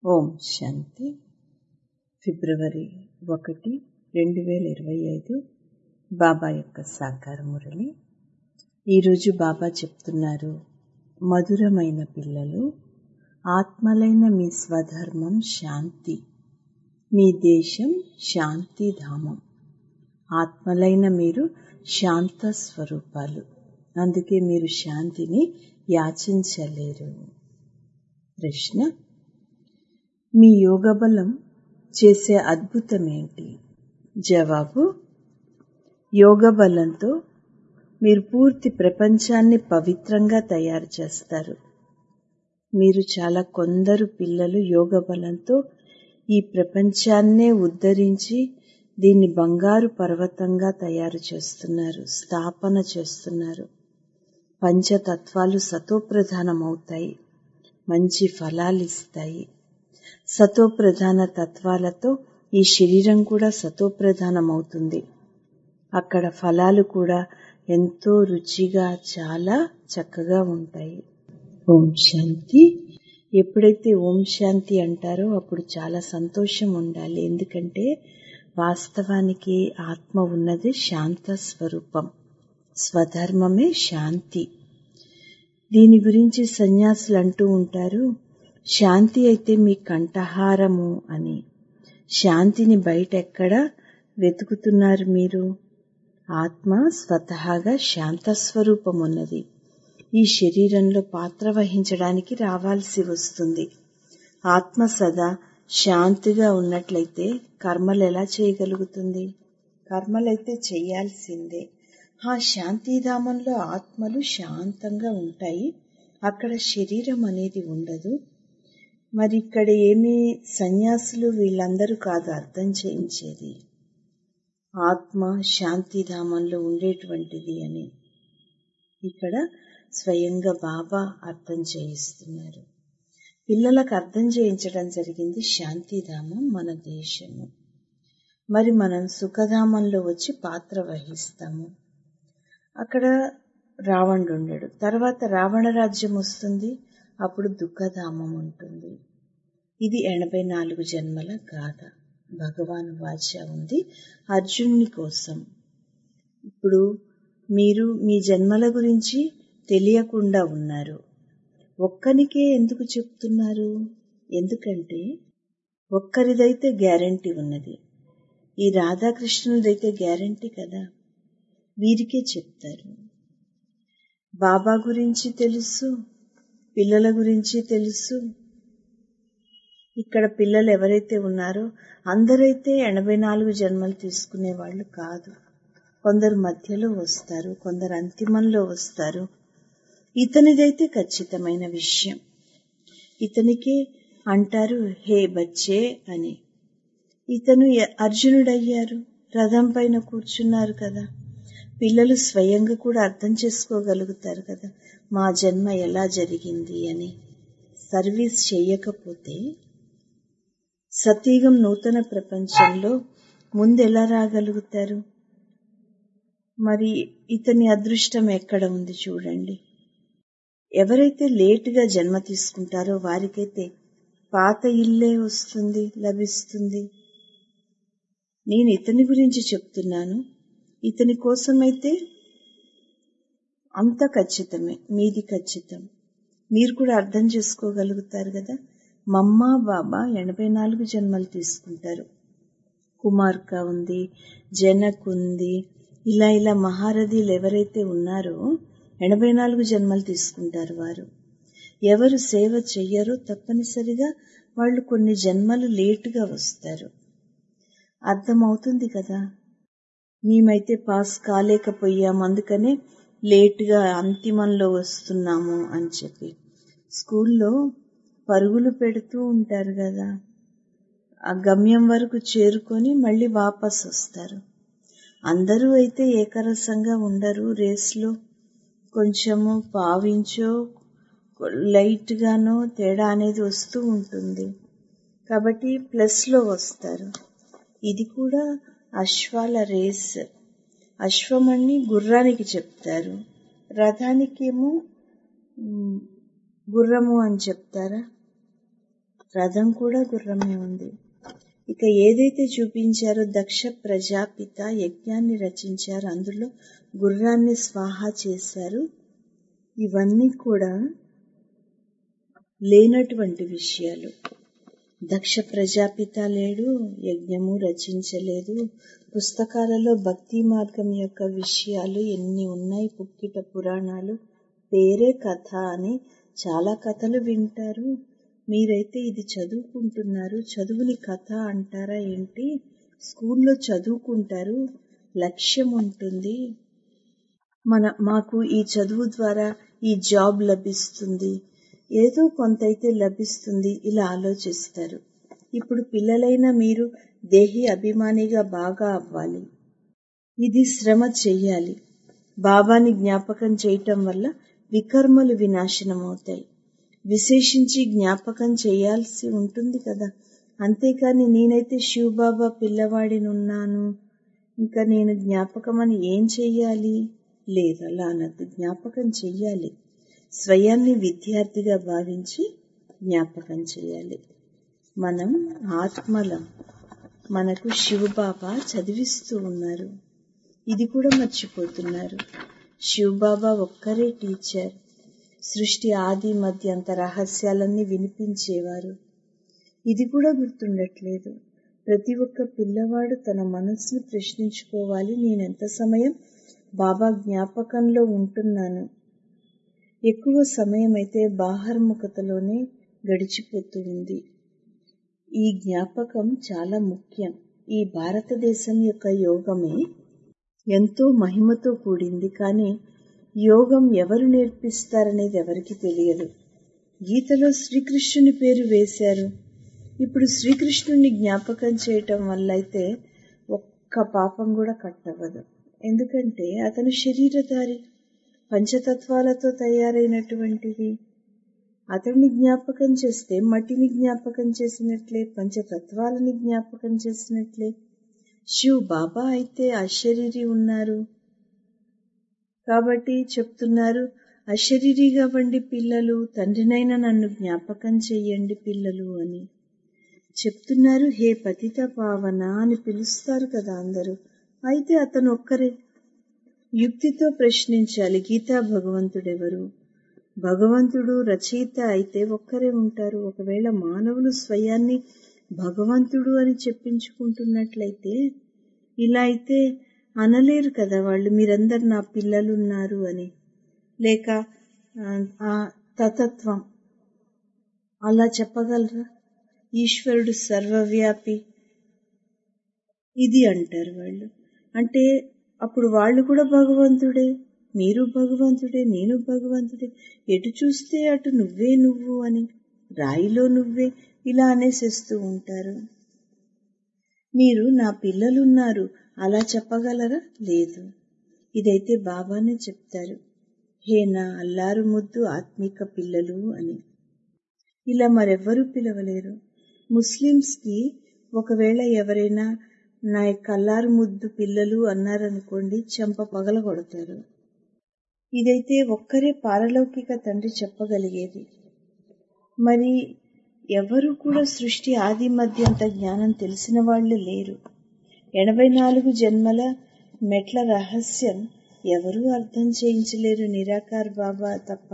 ఓం శాంతి ఫిబ్రవరి ఒకటి రెండు వేల ఇరవై ఐదు బాబా యొక్క సాకార మురళి ఈరోజు బాబా చెప్తున్నారు మధురమైన పిల్లలు ఆత్మలైన మీ స్వధర్మం శాంతి మీ దేశం శాంతిధామం ఆత్మలైన మీరు శాంత స్వరూపాలు అందుకే మీరు శాంతిని యాచించలేరు ప్రశ్న మీ యోగ బలం చేసే అద్భుతం ఏంటి జవాబు యోగ బలంతో మీరు పూర్తి ప్రపంచాన్ని పవిత్రంగా తయారు చేస్తారు మీరు చాలా కొందరు పిల్లలు యోగ బలంతో ఈ ప్రపంచాన్నే ఉద్ధరించి దీన్ని బంగారు పర్వతంగా తయారు చేస్తున్నారు స్థాపన చేస్తున్నారు పంచతత్వాలు సతోప్రధానమవుతాయి మంచి ఫలాలిస్తాయి సతోప్రధాన తత్వాలతో ఈ శరీరం కూడా సతోప్రధానమవుతుంది అక్కడ ఫలాలు కూడా ఎంతో రుచిగా చాలా చక్కగా ఉంటాయి ఓం శాంతి ఎప్పుడైతే ఓం శాంతి అంటారో అప్పుడు చాలా సంతోషం ఉండాలి ఎందుకంటే వాస్తవానికి ఆత్మ ఉన్నది శాంత స్వరూపం స్వధర్మమే శాంతి దీని గురించి సన్యాసులు అంటూ ఉంటారు శాంతి అయితే మీ కంఠహారము అని శాంతిని బయట ఎక్కడ వెతుకుతున్నారు మీరు ఆత్మ స్వతహాగా శాంత స్వరూపం ఉన్నది ఈ శరీరంలో పాత్ర వహించడానికి రావాల్సి వస్తుంది ఆత్మ సదా శాంతిగా ఉన్నట్లయితే కర్మలు ఎలా చేయగలుగుతుంది కర్మలైతే చేయాల్సిందే ఆ శాంతిధామంలో ఆత్మలు శాంతంగా ఉంటాయి అక్కడ శరీరం అనేది ఉండదు మరి ఇక్కడ ఏమి సన్యాసులు వీళ్ళందరూ కాదు అర్థం చేయించేది ఆత్మ శాంతిధామంలో ఉండేటువంటిది అని ఇక్కడ స్వయంగా బాబా అర్థం చేయిస్తున్నారు పిల్లలకు అర్థం చేయించడం జరిగింది శాంతిధామం మన దేశము మరి మనం సుఖధామంలో వచ్చి పాత్ర వహిస్తాము అక్కడ రావణుడు ఉండడు తర్వాత రావణ రాజ్యం వస్తుంది అప్పుడు దుఃఖధామం ఉంటుంది ఇది ఎనభై నాలుగు జన్మల గాథ భగవాన్ వాచ ఉంది అర్జునుని కోసం ఇప్పుడు మీరు మీ జన్మల గురించి తెలియకుండా ఉన్నారు ఒక్కనికే ఎందుకు చెప్తున్నారు ఎందుకంటే ఒక్కరిదైతే గ్యారంటీ ఉన్నది ఈ రాధాకృష్ణుడిదైతే గ్యారంటీ కదా వీరికే చెప్తారు బాబా గురించి తెలుసు పిల్లల గురించి తెలుసు ఇక్కడ పిల్లలు ఎవరైతే ఉన్నారో అందరైతే ఎనభై నాలుగు జన్మలు తీసుకునే వాళ్ళు కాదు కొందరు మధ్యలో వస్తారు కొందరు అంతిమంలో వస్తారు ఇతనిదైతే ఖచ్చితమైన విషయం ఇతనికి అంటారు హే బచ్చే అని ఇతను అర్జునుడయ్యారు రథం పైన కూర్చున్నారు కదా పిల్లలు స్వయంగా కూడా అర్థం చేసుకోగలుగుతారు కదా మా జన్మ ఎలా జరిగింది అని సర్వీస్ చేయకపోతే సతీగం నూతన ప్రపంచంలో ముందు ఎలా రాగలుగుతారు మరి ఇతని అదృష్టం ఎక్కడ ఉంది చూడండి ఎవరైతే లేటుగా జన్మ తీసుకుంటారో వారికైతే పాత ఇల్లే వస్తుంది లభిస్తుంది నేను ఇతని గురించి చెప్తున్నాను ఇతని కోసమైతే అంత ఖచ్చితమే మీది ఖచ్చితం మీరు కూడా అర్థం చేసుకోగలుగుతారు కదా మమ్మ బాబా ఎనభై నాలుగు జన్మలు తీసుకుంటారు కుమార్క ఉంది జనక్ ఉంది ఇలా ఇలా మహారథీలు ఎవరైతే ఉన్నారో ఎనభై నాలుగు జన్మలు తీసుకుంటారు వారు ఎవరు సేవ చెయ్యరో తప్పనిసరిగా వాళ్ళు కొన్ని జన్మలు లేటుగా వస్తారు అర్థమవుతుంది కదా మేమైతే పాస్ కాలేకపోయాం అందుకనే లేటుగా అంతిమంలో వస్తున్నాము అని చెప్పి స్కూల్లో పరుగులు పెడుతూ ఉంటారు కదా ఆ గమ్యం వరకు చేరుకొని మళ్ళీ వాపస్ వస్తారు అందరూ అయితే ఏకరసంగా ఉండరు రేస్లో కొంచెము పావించో లైట్గానో తేడా అనేది వస్తూ ఉంటుంది కాబట్టి ప్లస్లో వస్తారు ఇది కూడా అశ్వాల రేస్ అశ్వమణి గుర్రానికి చెప్తారు రథానికి ఏమో గుర్రము అని చెప్తారా రథం కూడా గుర్రమే ఉంది ఇక ఏదైతే చూపించారో దక్ష ప్రజాపిత యజ్ఞాన్ని రచించారు అందులో గుర్రాన్ని స్వాహా చేశారు ఇవన్నీ కూడా లేనటువంటి విషయాలు దక్ష ప్రజాపిత లేడు యజ్ఞము రచించలేదు పుస్తకాలలో భక్తి మార్గం యొక్క విషయాలు ఎన్ని ఉన్నాయి పుక్కిట పురాణాలు పేరే కథ అని చాలా కథలు వింటారు మీరైతే ఇది చదువుకుంటున్నారు చదువుని కథ అంటారా ఏంటి స్కూల్లో చదువుకుంటారు లక్ష్యం ఉంటుంది మన మాకు ఈ చదువు ద్వారా ఈ జాబ్ లభిస్తుంది ఏదో కొంతైతే లభిస్తుంది ఇలా ఆలోచిస్తారు ఇప్పుడు పిల్లలైన మీరు దేహి అభిమానిగా బాగా అవ్వాలి ఇది శ్రమ చెయ్యాలి బాబాని జ్ఞాపకం చేయటం వల్ల వికర్మలు వినాశనం అవుతాయి విశేషించి జ్ఞాపకం చేయాల్సి ఉంటుంది కదా అంతేకాని నేనైతే శివబాబా పిల్లవాడినున్నాను ఇంకా నేను జ్ఞాపకం అని ఏం చెయ్యాలి లేదు అలా అనద్దు జ్ఞాపకం చెయ్యాలి స్వయాన్ని విద్యార్థిగా భావించి జ్ఞాపకం చేయాలి మనం ఆత్మలం మనకు శివబాబా చదివిస్తూ ఉన్నారు ఇది కూడా మర్చిపోతున్నారు శివబాబా ఒక్కరే టీచర్ సృష్టి ఆది మధ్య అంత రహస్యాలన్నీ వినిపించేవారు ఇది కూడా గుర్తుండట్లేదు ప్రతి ఒక్క పిల్లవాడు తన మనస్సును ప్రశ్నించుకోవాలి నేనెంత సమయం బాబా జ్ఞాపకంలో ఉంటున్నాను ఎక్కువ సమయం అయితే బాహర్ముఖతలోనే గడిచిపోతూ ఉంది ఈ జ్ఞాపకం చాలా ముఖ్యం ఈ భారతదేశం యొక్క యోగమే ఎంతో మహిమతో కూడింది కానీ యోగం ఎవరు నేర్పిస్తారనేది ఎవరికి తెలియదు గీతలో శ్రీకృష్ణుని పేరు వేశారు ఇప్పుడు శ్రీకృష్ణుని జ్ఞాపకం చేయటం వల్ల అయితే ఒక్క పాపం కూడా కట్టవదు ఎందుకంటే అతను శరీరధారి పంచతత్వాలతో తయారైనటువంటిది అతన్ని జ్ఞాపకం చేస్తే మట్టిని జ్ఞాపకం చేసినట్లే పంచతత్వాలని జ్ఞాపకం చేసినట్లే శివ్ బాబా అయితే అశరీరి ఉన్నారు కాబట్టి చెప్తున్నారు అశరీరిగా వండి పిల్లలు తండ్రినైనా నన్ను జ్ఞాపకం చెయ్యండి పిల్లలు అని చెప్తున్నారు హే పతిత పావన అని పిలుస్తారు కదా అందరూ అయితే అతను ఒక్కరే యుక్తితో ప్రశ్నించాలి గీతా భగవంతుడెవరు భగవంతుడు రచయిత అయితే ఒక్కరే ఉంటారు ఒకవేళ మానవులు స్వయాన్ని భగవంతుడు అని చెప్పించుకుంటున్నట్లయితే ఇలా అయితే అనలేరు కదా వాళ్ళు మీరందరు నా పిల్లలున్నారు అని లేక ఆ తతత్వం అలా చెప్పగలరా ఈశ్వరుడు సర్వవ్యాపి ఇది అంటారు వాళ్ళు అంటే అప్పుడు వాళ్ళు కూడా భగవంతుడే మీరు భగవంతుడే నేను భగవంతుడే ఎటు చూస్తే అటు నువ్వే నువ్వు అని రాయిలో నువ్వే ఇలా అనేసేస్తూ ఉంటారు మీరు నా పిల్లలున్నారు అలా చెప్పగలరా లేదు ఇదైతే బాబానే చెప్తారు హే నా అల్లారు ముద్దు ఆత్మిక పిల్లలు అని ఇలా మరెవ్వరూ పిలవలేరు ముస్లిమ్స్కి ఒకవేళ ఎవరైనా నా యొక్క అల్లారు ముద్దు పిల్లలు అన్నారనుకోండి చెంప పగల కొడతారు ఇదైతే ఒక్కరే పారలౌకిక తండ్రి చెప్పగలిగేది మరి ఎవరు కూడా సృష్టి ఆది మధ్యంత జ్ఞానం తెలిసిన వాళ్ళు లేరు ఎనభై నాలుగు జన్మల మెట్ల రహస్యం ఎవరూ అర్థం చేయించలేరు నిరాకార్ బాబా తప్ప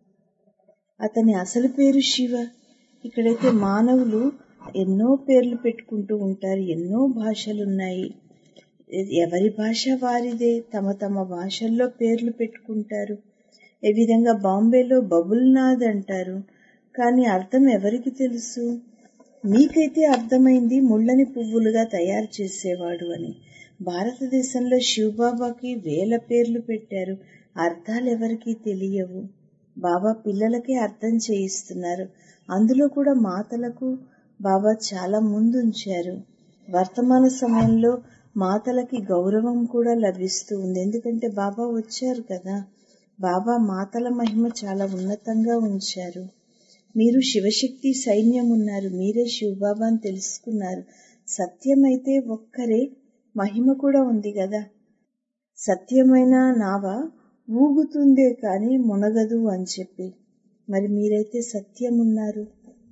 అతని అసలు పేరు శివ ఇక్కడైతే మానవులు ఎన్నో పేర్లు పెట్టుకుంటూ ఉంటారు ఎన్నో భాషలున్నాయి ఎవరి భాష వారిదే తమ తమ భాషల్లో పేర్లు పెట్టుకుంటారు ఏ విధంగా బాంబేలో బబుల్నాథ్ అంటారు కానీ అర్థం ఎవరికి తెలుసు మీకైతే అర్థమైంది ముళ్ళని పువ్వులుగా తయారు చేసేవాడు అని భారతదేశంలో శివబాబాకి వేల పేర్లు పెట్టారు అర్థాలు ఎవరికి తెలియవు బాబా పిల్లలకే అర్థం చేయిస్తున్నారు అందులో కూడా మాతలకు బాబా చాలా ముందుంచారు వర్తమాన సమయంలో మాతలకి గౌరవం కూడా లభిస్తూ ఉంది ఎందుకంటే బాబా వచ్చారు కదా బాబా మాతల మహిమ చాలా ఉన్నతంగా ఉంచారు మీరు శివశక్తి సైన్యం ఉన్నారు మీరే శివబాబా అని తెలుసుకున్నారు సత్యమైతే ఒక్కరే మహిమ కూడా ఉంది కదా సత్యమైన నావ ఊగుతుందే కానీ మునగదు అని చెప్పి మరి మీరైతే సత్యం ఉన్నారు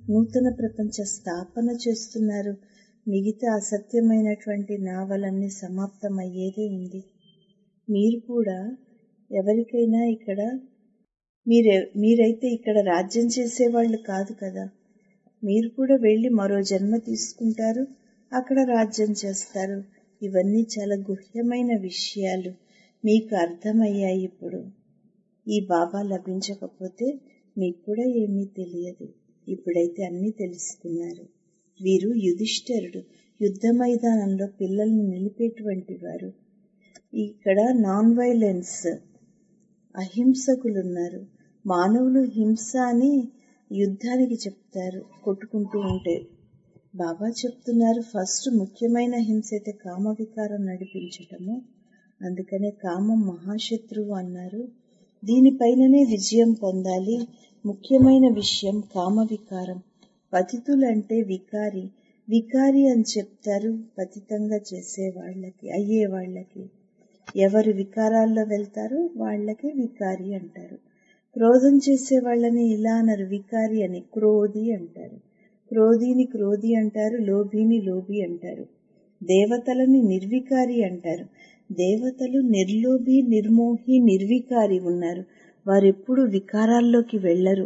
నూతన ప్రపంచ స్థాపన చేస్తున్నారు మిగతా అసత్యమైనటువంటి నావలన్నీ సమాప్తమయ్యేదే ఉంది మీరు కూడా ఎవరికైనా ఇక్కడ మీరే మీరైతే ఇక్కడ రాజ్యం చేసేవాళ్ళు కాదు కదా మీరు కూడా వెళ్ళి మరో జన్మ తీసుకుంటారు అక్కడ రాజ్యం చేస్తారు ఇవన్నీ చాలా గుహ్యమైన విషయాలు మీకు అర్థమయ్యాయి ఇప్పుడు ఈ బాబా లభించకపోతే మీకు కూడా ఏమీ తెలియదు ఇప్పుడైతే అన్నీ తెలుసుకున్నారు వీరు యుధిష్ఠరుడు యుద్ధ మైదానంలో పిల్లల్ని నిలిపేటువంటి వారు ఇక్కడ నాన్ వైలెన్స్ అహింసకులున్నారు మానవులు హింస అని యుద్ధానికి చెప్తారు కొట్టుకుంటూ ఉంటే బాబా చెప్తున్నారు ఫస్ట్ ముఖ్యమైన హింస అయితే కామ వికారం నడిపించటము అందుకనే కామం మహాశత్రువు అన్నారు దీనిపైననే విజయం పొందాలి ముఖ్యమైన విషయం కామ వికారం పతితులంటే వికారి వికారి అని చెప్తారు పతితంగా చేసే వాళ్ళకి అయ్యే వాళ్ళకి ఎవరు వికారాల్లో వెళ్తారో వాళ్ళకి వికారి అంటారు క్రోధం చేసే వాళ్ళని ఇలా అనరు వికారి అని క్రోధి అంటారు క్రోధిని క్రోధి అంటారు లోభిని లోభి అంటారు దేవతలని నిర్వికారి అంటారు దేవతలు నిర్లోభి నిర్మోహి నిర్వికారి ఉన్నారు వారెప్పుడు వికారాల్లోకి వెళ్ళరు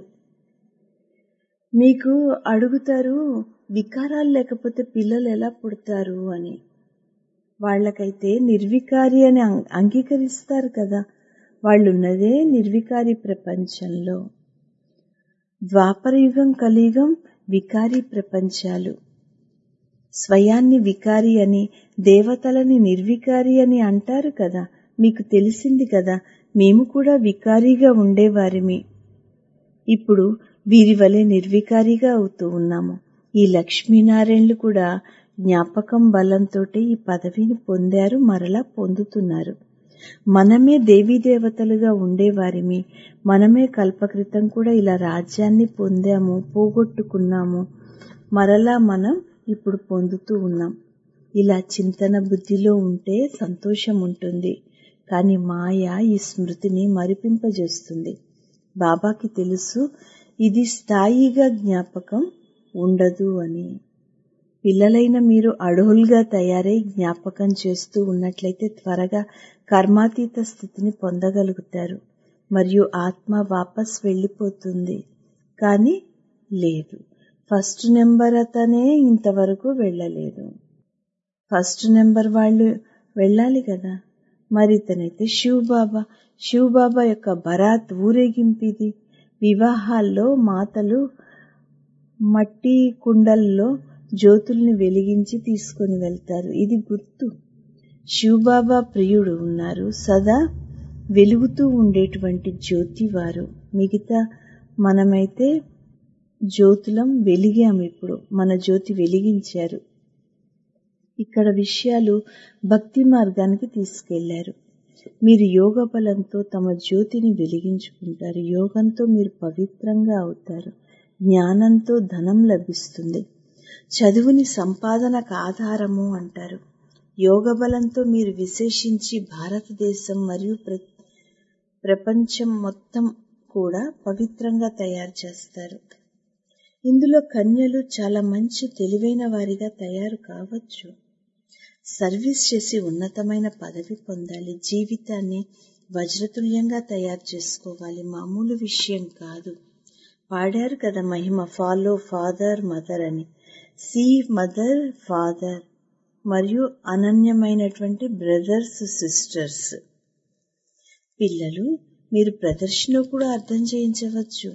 మీకు అడుగుతారు వికారాలు లేకపోతే పిల్లలు ఎలా పుడతారు అని వాళ్ళకైతే నిర్వికారి అని అంగీకరిస్తారు కదా వాళ్ళున్నదే నిర్వికారి ప్రపంచంలో ద్వాపరయుగం కలియుగం వికారి ప్రపంచాలు స్వయాన్ని వికారి అని దేవతలని నిర్వికారి అని అంటారు కదా మీకు తెలిసింది కదా మేము కూడా వికారిగా ఉండేవారిమి ఇప్పుడు వీరి వలె నిర్వికారిగా అవుతూ ఉన్నాము ఈ లక్ష్మీనారాయణలు కూడా జ్ఞాపకం బలంతో ఈ పదవిని పొందారు మరలా పొందుతున్నారు మనమే దేవతలుగా ఉండేవారిమి మనమే కల్పకృతం కూడా ఇలా రాజ్యాన్ని పొందాము పోగొట్టుకున్నాము మరలా మనం ఇప్పుడు పొందుతూ ఉన్నాం ఇలా చింతన బుద్ధిలో ఉంటే సంతోషం ఉంటుంది కానీ మాయ ఈ స్మృతిని మరిపింపజేస్తుంది బాబాకి తెలుసు ఇది స్థాయిగా జ్ఞాపకం ఉండదు అని పిల్లలైన మీరు అడవులుగా తయారై జ్ఞాపకం చేస్తూ ఉన్నట్లయితే త్వరగా కర్మాతీత స్థితిని పొందగలుగుతారు మరియు ఆత్మ వాపస్ వెళ్ళిపోతుంది కానీ లేదు ఫస్ట్ నెంబర్ అతనే ఇంతవరకు వెళ్ళలేదు ఫస్ట్ నెంబర్ వాళ్ళు వెళ్ళాలి కదా మరి ఇతనైతే శివ్ బాబా శివ్ బాబా యొక్క బరాత్ ఊరేగింపిది వివాహాల్లో మాతలు మట్టి కుండల్లో జ్యోతుల్ని వెలిగించి తీసుకొని వెళ్తారు ఇది గుర్తు శివబాబా ప్రియుడు ఉన్నారు సదా వెలుగుతూ ఉండేటువంటి జ్యోతి వారు మిగతా మనమైతే జ్యోతులం వెలిగాం ఇప్పుడు మన జ్యోతి వెలిగించారు ఇక్కడ విషయాలు భక్తి మార్గానికి తీసుకెళ్లారు మీరు యోగ బలంతో తమ జ్యోతిని వెలిగించుకుంటారు యోగంతో మీరు పవిత్రంగా అవుతారు జ్ఞానంతో ధనం లభిస్తుంది చదువుని సంపాదనకు ఆధారము అంటారు యోగ బలంతో మీరు విశేషించి భారతదేశం మరియు ప్రపంచం మొత్తం కూడా పవిత్రంగా తయారు చేస్తారు ఇందులో కన్యలు చాలా మంచి తెలివైన వారిగా తయారు కావచ్చు సర్వీస్ చేసి ఉన్నతమైన పదవి పొందాలి జీవితాన్ని వజ్రతుల్యంగా తయారు చేసుకోవాలి మామూలు విషయం కాదు పాడారు కదా మహిమ ఫాలో ఫాదర్ మదర్ అని సి మదర్ ఫాదర్ మరియు అనన్యమైనటువంటి బ్రదర్స్ సిస్టర్స్ పిల్లలు మీరు ప్రదర్శన కూడా అర్థం చేయించవచ్చు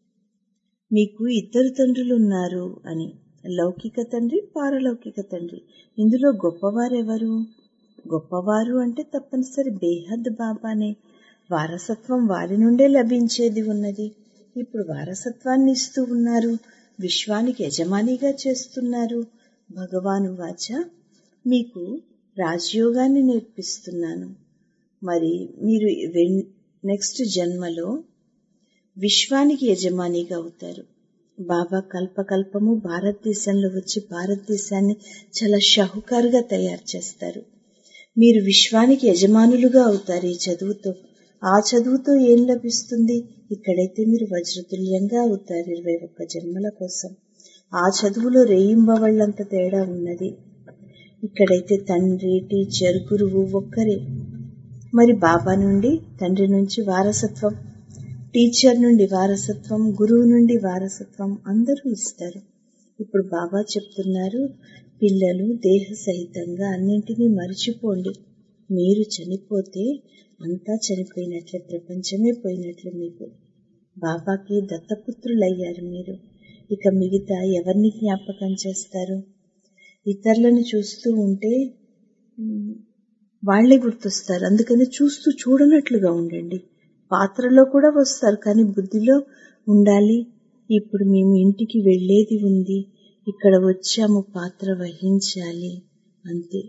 మీకు ఇద్దరు తండ్రులు ఉన్నారు అని లౌకిక తండ్రి పారలౌకిక తండ్రి ఇందులో గొప్పవారెవరు గొప్పవారు అంటే తప్పనిసరి బేహద్ బాబానే వారసత్వం వారి నుండే లభించేది ఉన్నది ఇప్పుడు వారసత్వాన్ని ఇస్తూ ఉన్నారు విశ్వానికి యజమానిగా చేస్తున్నారు భగవాను వాచ మీకు రాజయోగాన్ని నేర్పిస్తున్నాను మరి మీరు నెక్స్ట్ జన్మలో విశ్వానికి యజమానిగా అవుతారు బాబా కల్పకల్పము భారతదేశంలో వచ్చి భారతదేశాన్ని చాలా షాహుకారుగా తయారు చేస్తారు మీరు విశ్వానికి యజమానులుగా అవుతారు ఈ చదువుతో ఆ చదువుతో ఏం లభిస్తుంది ఇక్కడైతే మీరు వజ్రతుల్యంగా అవుతారు ఇరవై ఒక్క జన్మల కోసం ఆ చదువులో రేయింబవళ్ళంత తేడా ఉన్నది ఇక్కడైతే తండ్రి టీచర్ గురువు ఒక్కరే మరి బాబా నుండి తండ్రి నుంచి వారసత్వం టీచర్ నుండి వారసత్వం గురువు నుండి వారసత్వం అందరూ ఇస్తారు ఇప్పుడు బాబా చెప్తున్నారు పిల్లలు దేహ సహితంగా అన్నింటినీ మర్చిపోండి మీరు చనిపోతే అంతా చనిపోయినట్లే ప్రపంచమే పోయినట్లు మీకు బాబాకి దత్తపుత్రులయ్యారు మీరు ఇక మిగతా ఎవరిని జ్ఞాపకం చేస్తారు ఇతరులను చూస్తూ ఉంటే మ్, వాళ్ళే గుర్తొస్తారు అందుకని చూస్తూ చూడనట్లుగా ఉండండి పాత్రలో కూడా వస్తారు కానీ బుద్ధిలో ఉండాలి ఇప్పుడు మేము ఇంటికి వెళ్ళేది ఉంది ఇక్కడ వచ్చాము పాత్ర వహించాలి అంతే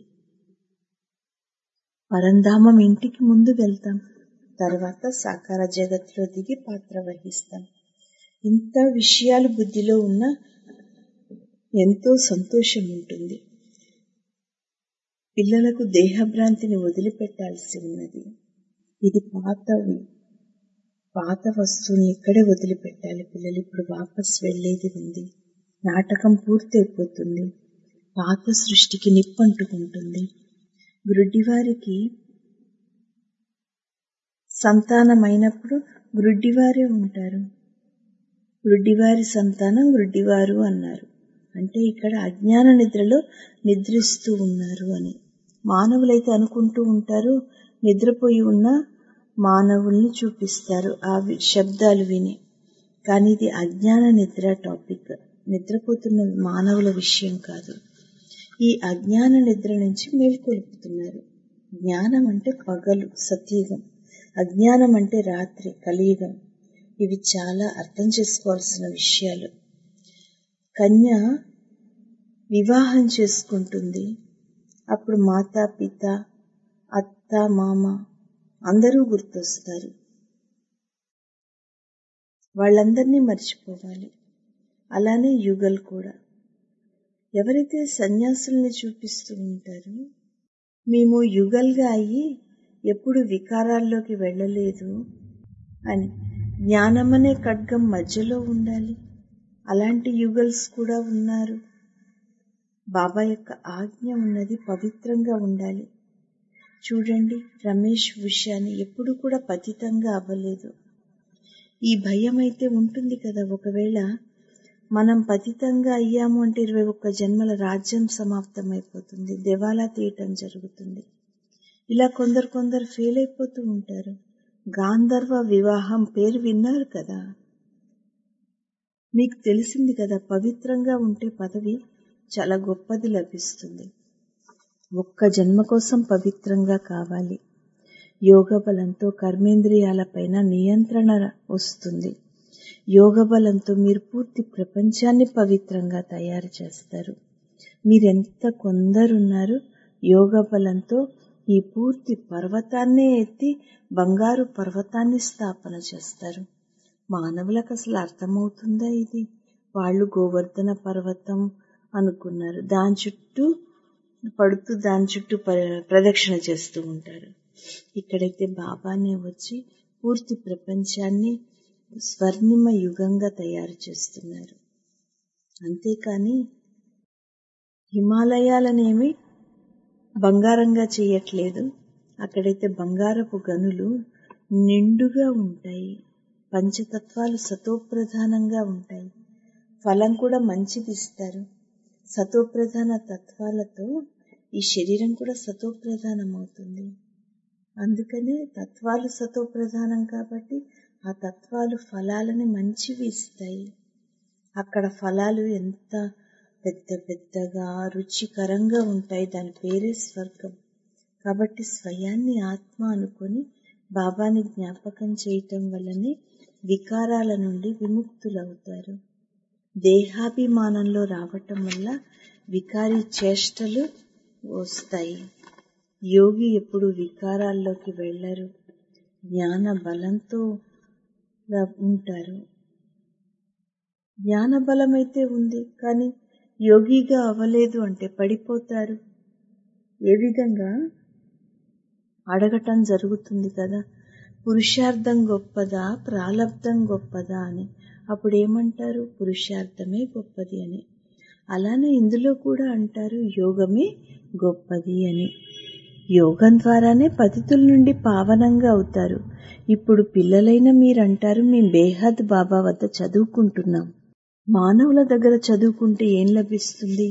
పరంధామం ఇంటికి ముందు వెళ్తాం తర్వాత సాకార జగత్తులో దిగి పాత్ర వహిస్తాం ఇంత విషయాలు బుద్ధిలో ఉన్న ఎంతో సంతోషం ఉంటుంది పిల్లలకు దేహభ్రాంతిని వదిలిపెట్టాల్సి ఉన్నది ఇది పాత పాత వస్తువుని ఇక్కడే వదిలిపెట్టాలి పిల్లలు ఇప్పుడు వాపస్ వెళ్ళేది ఉంది నాటకం పూర్తయిపోతుంది పాత సృష్టికి నిప్పంటుకుంటుంది గ్రుడ్డివారికి సంతానమైనప్పుడు గ్రుడ్డివారే ఉంటారు గ్రుడ్డివారి సంతానం గ్రుడ్డివారు అన్నారు అంటే ఇక్కడ అజ్ఞాన నిద్రలో నిద్రిస్తూ ఉన్నారు అని మానవులైతే అనుకుంటూ ఉంటారు నిద్రపోయి ఉన్న మానవుల్ని చూపిస్తారు ఆ వి- శబ్దాలు విని కానీ ఇది అజ్ఞాన నిద్ర టాపిక్ నిద్రపోతున్న మానవుల విషయం కాదు ఈ అజ్ఞాన నిద్ర నుంచి మేల్కొల్పుతున్నారు జ్ఞానం అంటే పగలు సతీగం అజ్ఞానం అంటే రాత్రి కలియుగం ఇవి చాలా అర్థం చేసుకోవాల్సిన విషయాలు కన్య వివాహం చేసుకుంటుంది అప్పుడు మాతా పిత అత్త మామ అందరూ గుర్తొస్తారు వాళ్ళందరినీ మర్చిపోవాలి అలానే యుగల్ కూడా ఎవరైతే సన్యాసుల్ని చూపిస్తూ ఉంటారో మేము యుగల్గా అయ్యి ఎప్పుడు వికారాల్లోకి వెళ్ళలేదు అని జ్ఞానమనే ఖడ్గం మధ్యలో ఉండాలి అలాంటి యుగల్స్ కూడా ఉన్నారు బాబా యొక్క ఆజ్ఞ ఉన్నది పవిత్రంగా ఉండాలి చూడండి రమేష్ విషయాన్ని ఎప్పుడు కూడా పతితంగా అవ్వలేదు ఈ భయం అయితే ఉంటుంది కదా ఒకవేళ మనం పతితంగా అయ్యాము అంటే ఇరవై ఒక్క జన్మల రాజ్యం సమాప్తం అయిపోతుంది దివాలా తీయటం జరుగుతుంది ఇలా కొందరు కొందరు ఫెయిల్ అయిపోతూ ఉంటారు గాంధర్వ వివాహం పేరు విన్నారు కదా మీకు తెలిసింది కదా పవిత్రంగా ఉంటే పదవి చాలా గొప్పది లభిస్తుంది ఒక్క జన్మ కోసం పవిత్రంగా కావాలి యోగ బలంతో కర్మేంద్రియాలపైన నియంత్రణ వస్తుంది యోగ బలంతో మీరు పూర్తి ప్రపంచాన్ని పవిత్రంగా తయారు చేస్తారు మీరెంత కొందరున్నారు యోగ బలంతో ఈ పూర్తి పర్వతాన్నే ఎత్తి బంగారు పర్వతాన్ని స్థాపన చేస్తారు మానవులకు అసలు అర్థమవుతుందా ఇది వాళ్ళు గోవర్ధన పర్వతం అనుకున్నారు దాని చుట్టూ పడుతూ దాని చుట్టూ ప- ప్రదక్షిణ చేస్తూ ఉంటారు ఇక్కడైతే బాబానే వచ్చి పూర్తి ప్రపంచాన్ని స్వర్ణిమ యుగంగా తయారు చేస్తున్నారు అంతేకాని హిమాలయాలనేమి బంగారంగా చేయట్లేదు అక్కడైతే బంగారపు గనులు నిండుగా ఉంటాయి పంచతత్వాలు సతోప్రధానంగా ఉంటాయి ఫలం కూడా మంచిది ఇస్తారు సతోప్రధాన తత్వాలతో ఈ శరీరం కూడా సతోప్రధానం అవుతుంది అందుకనే తత్వాలు సతోప్రధానం కాబట్టి ఆ తత్వాలు ఫలాలని మంచివి ఇస్తాయి అక్కడ ఫలాలు ఎంత పెద్ద పెద్దగా రుచికరంగా ఉంటాయి దాని పేరే స్వర్గం కాబట్టి స్వయాన్ని ఆత్మ అనుకొని బాబాని జ్ఞాపకం చేయటం వల్లనే వికారాల నుండి విముక్తులవుతారు దేహాభిమానంలో రావటం వల్ల వికారి చేష్టలు వస్తాయి యోగి ఎప్పుడు వికారాల్లోకి వెళ్ళరు జ్ఞాన బలంతో ర- ఉంటారు జ్ఞాన బలమైతే ఉంది కానీ యోగిగా అవ్వలేదు అంటే పడిపోతారు ఏ విధంగా అడగటం జరుగుతుంది కదా పురుషార్థం గొప్పదా ప్రాలబ్ధం గొప్పదా అని అప్పుడు ఏమంటారు పురుషార్థమే గొప్పది అని అలానే ఇందులో కూడా అంటారు యోగమే గొప్పది అని యోగం ద్వారానే పతితుల నుండి పావనంగా అవుతారు ఇప్పుడు పిల్లలైన మీరంటారు మేము బేహద్ బాబా వద్ద చదువుకుంటున్నాం మానవుల దగ్గర చదువుకుంటే ఏం లభిస్తుంది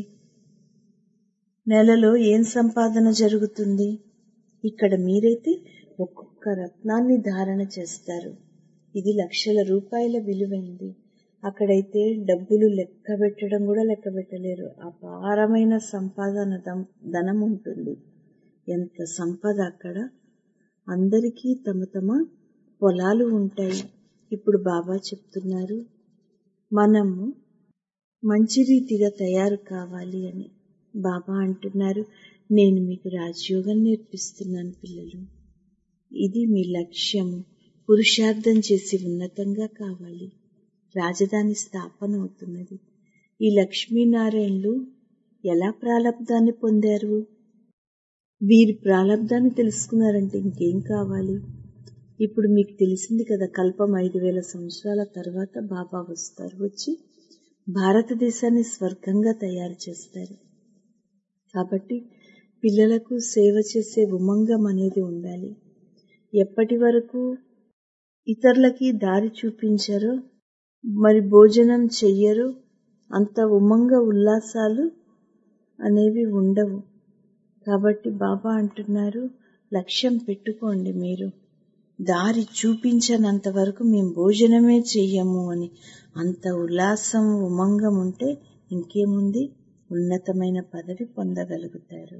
నెలలో ఏం సంపాదన జరుగుతుంది ఇక్కడ మీరైతే ఒక్కొక్క రత్నాన్ని ధారణ చేస్తారు ఇది లక్షల రూపాయల విలువైంది అక్కడైతే డబ్బులు లెక్క పెట్టడం కూడా లెక్క పెట్టలేరు అపారమైన సంపాదన ధనం ఉంటుంది ఎంత సంపద అక్కడ అందరికీ తమ తమ పొలాలు ఉంటాయి ఇప్పుడు బాబా చెప్తున్నారు మనము మంచి రీతిగా తయారు కావాలి అని బాబా అంటున్నారు నేను మీకు రాజయోగం నేర్పిస్తున్నాను పిల్లలు ఇది మీ లక్ష్యం పురుషార్థం చేసి ఉన్నతంగా కావాలి రాజధాని స్థాపన అవుతున్నది ఈ లక్ష్మీనారాయణలు ఎలా ప్రారంధాన్ని పొందారు వీరి ప్రారంధాన్ని తెలుసుకున్నారంటే ఇంకేం కావాలి ఇప్పుడు మీకు తెలిసింది కదా కల్పం ఐదు వేల సంవత్సరాల తర్వాత బాబా వస్తారు వచ్చి భారతదేశాన్ని స్వర్గంగా తయారు చేస్తారు కాబట్టి పిల్లలకు సేవ చేసే ఉమంగం అనేది ఉండాలి ఎప్పటి వరకు ఇతరులకి దారి చూపించారో మరి భోజనం చెయ్యరు అంత ఉమంగ ఉల్లాసాలు అనేవి ఉండవు కాబట్టి బాబా అంటున్నారు లక్ష్యం పెట్టుకోండి మీరు దారి చూపించనంత వరకు మేము భోజనమే చెయ్యము అని అంత ఉల్లాసం ఉమంగం ఉంటే ఇంకేముంది ఉన్నతమైన పదవి పొందగలుగుతారు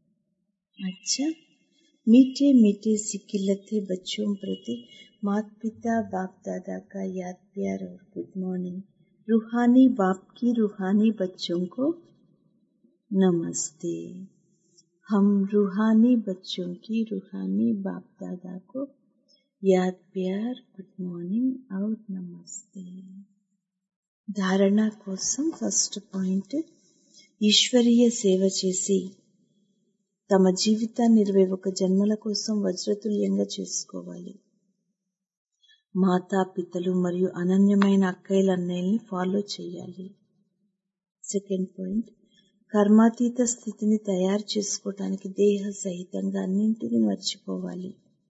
అచ్చా मीठे मीठे सिकिलते बच्चों प्रति मात पिता बाप दादा का याद प्यार और गुड मॉर्निंग रूहानी बाप की रूहानी बच्चों को नमस्ते हम रूहानी बच्चों की रूहानी बाप दादा को याद प्यार गुड మార్నింగ్ और నమస్తే ధారణ కోసం ఫస్ట్ పాయింట్ ఈశ్వరీయ సేవ చేసి తమ జీవితాన్ని ఇరవై ఒక జన్మల కోసం వజ్రతుల్యంగా చేసుకోవాలి మాతా పితలు మరియు అనన్యమైన అక్కయ్యల అన్నయ్యల్ని ఫాలో చేయాలి సెకండ్ పాయింట్ కర్మాతీత స్థితిని తయారు చేసుకోవటానికి దేహ సహితంగా అన్నింటినీ మర్చిపోవాలి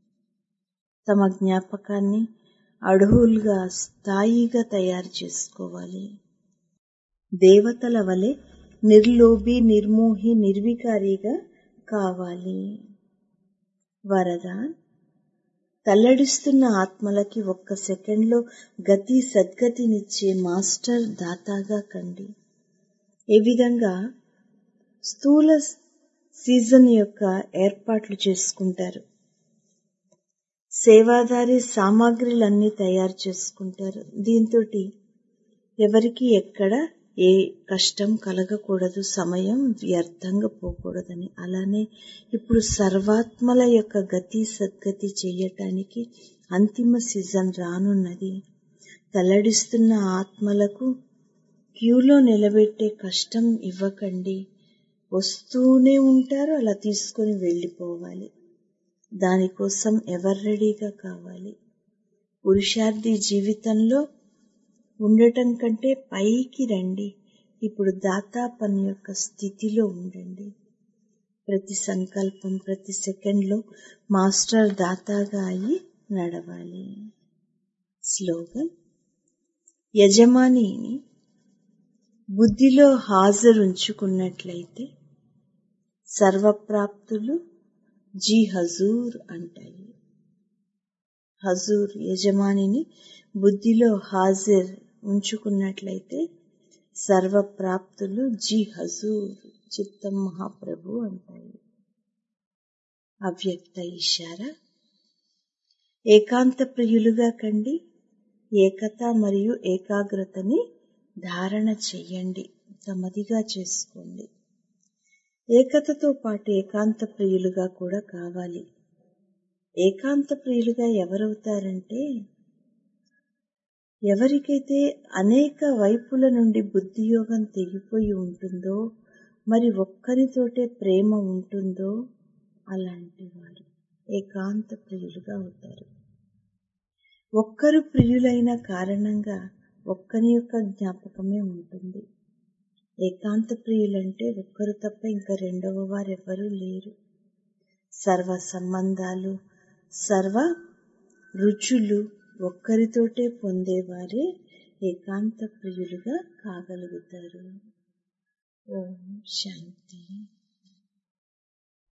తమ జ్ఞాపకాన్ని అడవులుగా స్థాయిగా తయారు చేసుకోవాలి దేవతల వలె నిర్లోభి నిర్మోహి నిర్వికారిగా కావాలి వరదాన్ తల్లడిస్తున్న ఆత్మలకి ఒక్క సెకండ్లో గతి సద్గతినిచ్చే మాస్టర్ దాతాగా కండి ఏ విధంగా స్థూల సీజన్ యొక్క ఏర్పాట్లు చేసుకుంటారు సేవాదారి సామాగ్రిలన్నీ తయారు చేసుకుంటారు దీంతో ఎవరికి ఎక్కడ ఏ కష్టం కలగకూడదు సమయం వ్యర్థంగా పోకూడదని అలానే ఇప్పుడు సర్వాత్మల యొక్క గతి సద్గతి చేయటానికి అంతిమ సీజన్ రానున్నది తల్లడిస్తున్న ఆత్మలకు క్యూలో నిలబెట్టే కష్టం ఇవ్వకండి వస్తూనే ఉంటారు అలా తీసుకొని వెళ్ళిపోవాలి దానికోసం ఎవరు రెడీగా కావాలి పురుషార్థి జీవితంలో ఉండటం కంటే పైకి రండి ఇప్పుడు దాతా పని యొక్క స్థితిలో ఉండండి ప్రతి సంకల్పం ప్రతి సెకండ్లో మాస్టర్ దాతాగా అయి నడవాలి స్లోగన్ యజమానిని బుద్ధిలో హాజరుంచుకున్నట్లయితే సర్వప్రాప్తులు జీ హజూర్ అంటాయి హజూర్ యజమానిని బుద్ధిలో హాజర్ ఉంచుకున్నట్లయితే సర్వప్రాప్తులు జీ హజూర్ చిత్తం మహాప్రభు అంటాయి అవ్యక్త ఇషారా ఏకాంత ప్రియులుగా కండి ఏకత మరియు ఏకాగ్రతని ధారణ చెయ్యండి తమదిగా చేసుకోండి ఏకతతో పాటు ఏకాంత ప్రియులుగా కూడా కావాలి ఏకాంత ప్రియులుగా ఎవరవుతారంటే ఎవరికైతే అనేక వైపుల నుండి బుద్ధియోగం తెగిపోయి ఉంటుందో మరి ఒక్కరితోటే ప్రేమ ఉంటుందో అలాంటి వారు ఏకాంత ప్రియులుగా అవుతారు ఒక్కరు ప్రియులైన కారణంగా ఒక్కని యొక్క జ్ఞాపకమే ఉంటుంది ఏకాంత ప్రియులంటే ఒక్కరు తప్ప ఇంకా రెండవ వారెవ్వరూ లేరు సర్వ సంబంధాలు సర్వ రుచులు ఒక్కరితోటే పొందేవారే ఏకాంత ప్రియులుగా కాగలుగుతారు ఓం శాంతి